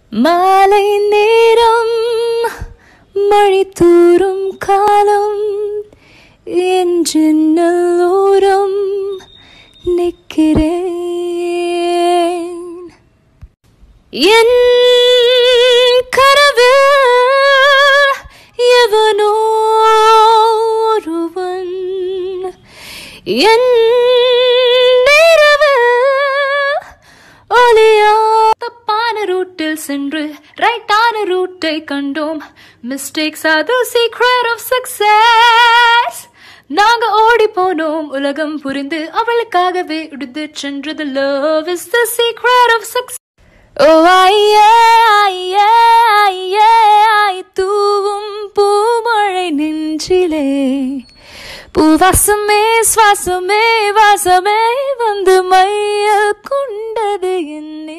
மாலை நேரம் மழை தூறும் காலம் என் ஜன்னலோரம் நிற்கிறேன் என் கனவு எவனோ ஒருவன் என் நிறவு ஒளியா தப்பான ரூட்டில் சென்று ரைட்டான ரூட்டை கண்டோம் மிஸ்டேக்ஸ் அது சீக்ரெட் ஆஃப் சக்சஸ் நாங்க ஓடி போனோம் உலகம் புரிந்து அவளுக்காகவே உடுத்து சென்றது love is the secret of success ஓ ஐயே ஐயே ஐயே ஐ தூவும் பூமழை நெஞ்சிலே பூவாசமே சுவாசமே வாசமே வந்து மைய கொண்டது என்